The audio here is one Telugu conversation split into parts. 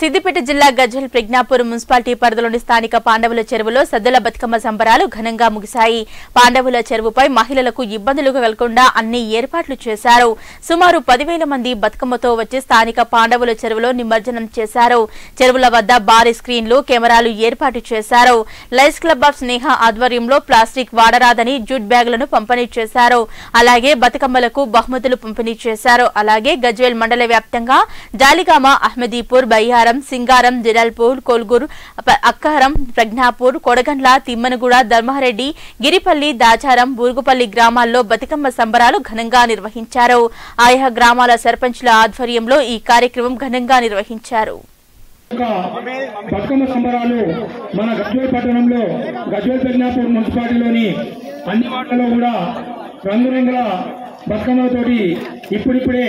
సిద్దిపేట జిల్లా గజ్వెల్ ప్రజ్ఞాపురం మున్సిపాలిటీ పరిధిలోని స్థానిక పాండవుల చెరువులో సద్దుల బతుకమ్మ సంబరాలు ఘనంగా ముగిశాయి పాండవుల చెరువుపై మహిళలకు ఇబ్బందులు కలగకుండా అన్ని ఏర్పాట్లు చేశారు సుమారు పదివేల మంది బతుకమ్మతో వచ్చి స్థానిక పాండవుల చెరువులో నిమజ్జనం చేశారు చెరువుల వద్ద భారీ స్క్రీన్లు కెమెరాలు ఏర్పాటు చేశారు లైన్స్ క్లబ్ ఆఫ్ స్నేహ ఆధ్వర్యంలో ప్లాస్టిక్ వాడరాదని జూట్ బ్యాగులను పంపిణీ చేశారు అలాగే బతుకమ్మలకు బహుమతులు పంపిణీ చేశారు అలాగే గజ్వేల్ మండల వ్యాప్తంగా జాలిగామ అహ్మదీపూర్ బయ్యారం సింగారం జిరాల్పూర్ కొల్గూరు ప- అక్కారం ప్రజ్ఞాపూర్ కొడగండ్ల తిమ్మనగూడ ధర్మారెడ్డి గిరిపల్లి దాచారం బూరుగుపల్లి గ్రామాల్లో బతుకమ్మ సంబరాలు ఘనంగా నిర్వహించారు ఆయా గ్రామాల సర్పంచ్ల ఆధ్వర్యంలో ఈ కార్యక్రమం ఘనంగా నిర్వహించారు యొక్క బతుకమ్మ సంబరాలు మన గజ్వేల్ పట్టణంలో గజ్వేల్ పెద్నాపూర్ మున్సిపాలిటీలోని అన్ని వార్డులలో కూడా రంగురంగుల బతుకమ్మలతోటి ఇప్పుడిప్పుడే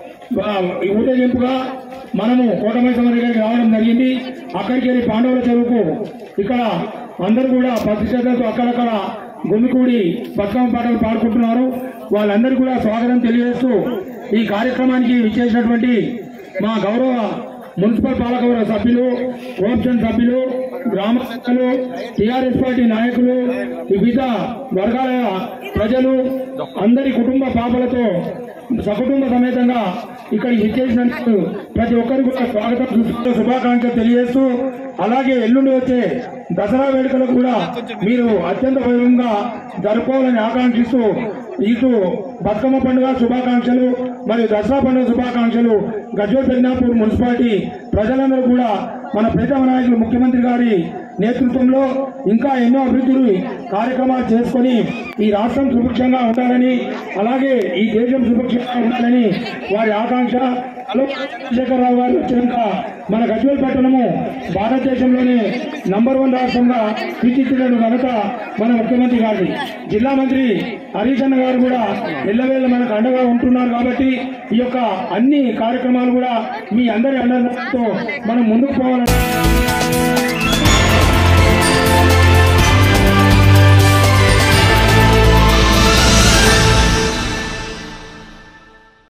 ఆ, ఈ ఊరేగింపుగా మనము కోటమైసమ్మ దగ్గరికి రావడం జరిగింది అక్కడికి వెళ్ళి పాండవుల చెరువుకు ఇక్కడ అందరూ కూడా భక్తి శ్రద్ధలతో అక్కడక్కడ గుమికూడి బతుకమ్మ పాటలు పాడుకుంటున్నారు వాళ్ళందరూ కూడా స్వాగతం తెలియజేస్తూ ఈ కార్యక్రమానికి విచ్చేసినటువంటి మా గౌరవ మున్సిపల్ పాలకవర్గ సభ్యులు కోఆప్షన్ సభ్యులు గ్రామ సభ్యులు టీఆర్ఎస్ పార్టీ నాయకులు వివిధ వర్గాల ప్రజలు అందరి కుటుంబ పాపలతో సకుటుంబ సమేతంగా ఇక్కడికి విచ్చేసినందుకు ప్రతి ఒక్కరికి కూడా స్వాగతం శుభ- శుభాకాంక్షలు తెలియజేస్తూ అలాగే ఎల్లుండి వచ్చే దసరా వేడుకలకు కూడా మీరు అత్యంత వైభవంగా జరుపుకోవాలని ఆకాంక్షిస్తూ ఇటు బతుకమ్మ పండుగ శుభాకాంక్షలు మరియు దసరా పండుగ శుభాకాంక్షలు గజ్వేల్ పెద్నాపూర్ మున్సిపాలిటీ ప్రజలందరూ కూడా మన ప్రీతమ నాయకులు ముఖ్యమంత్రి గారి నేతృత్వంలో ఇంకా ఎన్నో అభివృద్ధులు కార్యక్రమాలు చేసుకొని ఈ రాష్ట్రం సుభిక్షంగా ఉండాలని అలాగే ఈ దేశం సుభిక్షంగా ఉండాలని వారి ఆకాంక్ష హలో చంద్రశేఖరరావు గారు వచ్చినాక మన గజ్వేల్ పట్టణము భారతదేశంలోనే నంబర్ వన్ రాష్ట్రంగా తీర్చిదిద్దడం ఘనత మన ముఖ్యమంత్రి గారి జిల్లా మంత్రి హరీష్ అన్న గారు కూడా ఎల్లవేళ మనకు అండగా ఉంటున్నారు కాబట్టి ఈ యొక్క అన్ని కార్యక్రమాలు కూడా మీ అందరి అండతో మనం ముందుకు పోవాలని